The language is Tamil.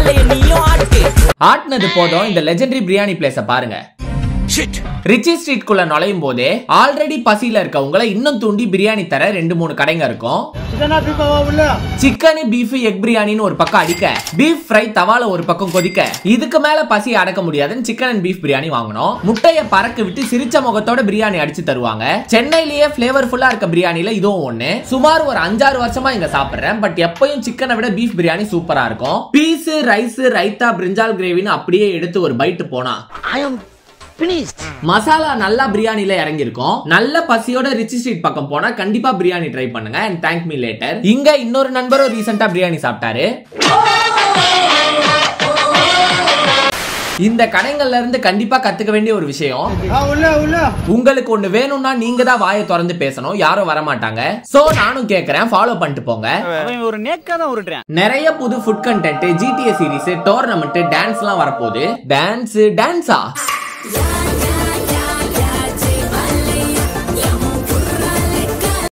காலைய நீயும் ஆட்டு ஆட்டினது போதும் இந்த லெஜெண்டரி பிரியாணி பிளேஸ பாருங்க ரிச்சி ஸ்ட்ரீட் குள்ள நுழையும் போதே ஆல்ரெடி பசியில இருக்கவங்களை இன்னும் தூண்டி பிரியாணி தர ரெண்டு மூணு கடைங்க இருக்கும் சிக்கன் பீஃப் எக் பிரியாணின்னு ஒரு பக்கம் அடிக்க பீஃப் ஃப்ரை தவால ஒரு பக்கம் கொதிக்க இதுக்கு மேல பசி அடக்க முடியாதுன்னு சிக்கன் அண்ட் பீஃப் பிரியாணி வாங்கணும் முட்டைய பறக்க விட்டு சிரிச்ச முகத்தோட பிரியாணி அடிச்சு தருவாங்க சென்னையிலேயே ஃபிளேவர்ஃபுல்லா இருக்க பிரியாணில இதுவும் ஒண்ணு சுமார் ஒரு அஞ்சாறு வருஷமா இங்க சாப்பிடுறேன் பட் எப்பயும் சிக்கனை விட பீஃப் பிரியாணி சூப்பரா இருக்கும் பீஸ் ரைஸ் ரைத்தா பிரிஞ்சால் கிரேவின்னு அப்படியே எடுத்து ஒரு பைட்டு போனா மசாலா நல்லா பிரியாணில இறங்கியிருக்கும் நல்ல பசியோட ரிச்சி ஸ்ட்ரீட் பக்கம் போனா கண்டிப்பா பிரியாணி ட்ரை பண்ணுங்க அண்ட் தேங்க் மீ லேட்டர் இங்க இன்னொரு நண்பரும் ரீசெண்டா பிரியாணி சாப்பிட்டாரு இந்த கடைகள்ல இருந்து கண்டிப்பா கத்துக்க வேண்டிய ஒரு விஷயம் உங்களுக்கு ஒண்ணு வேணும்னா நீங்க தான் வாயை திறந்து பேசணும் யாரும் வர மாட்டாங்க சோ நானும் கேக்குறேன் ஃபாலோ பண்ணிட்டு போங்க அவன் ஒரு நேக்கா தான் உருட்டுறேன் நிறைய புது food content GTA series tournament டான்ஸ்லாம் வரப்போகுது டான்ஸ் டான்ஸா யார்